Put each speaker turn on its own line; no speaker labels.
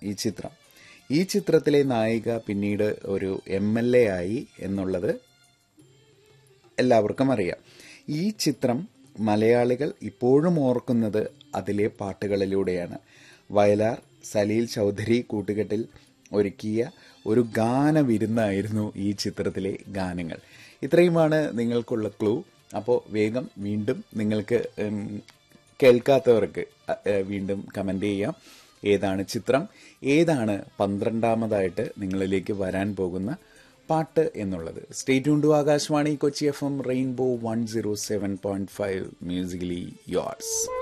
ഈ ചിത്രം ഈ ചിത്രത്തിലെ നായിക പിന്നീട് ഒരു എം എൽ എ ആയി എന്നുള്ളത് എല്ലാവർക്കും അറിയാം ഈ ചിത്രം മലയാളികൾ ഇപ്പോഴും ഓർക്കുന്നത് അതിലെ പാട്ടുകളിലൂടെയാണ് വയലാർ സലീൽ ചൗധരി കൂട്ടുകെട്ടിൽ ഒരുക്കിയ ഒരു ഗാനവിരുന്നായിരുന്നു ഈ ചിത്രത്തിലെ ഗാനങ്ങൾ ഇത്രയുമാണ് നിങ്ങൾക്കുള്ള ക്ലൂ അപ്പോൾ വേഗം വീണ്ടും നിങ്ങൾക്ക് ഉം, കേൾക്കാത്തവർക്ക് അ, എ, വീണ്ടും കമൻ്റ് ചെയ്യാം ഏതാണ് ചിത്രം ഏതാണ് പന്ത്രണ്ടാമതായിട്ട് നിങ്ങളിലേക്ക് വരാൻ പോകുന്ന പാട്ട് എന്നുള്ളത് state to Akashvani Kochi F M rainbow one zero seven point five musically yours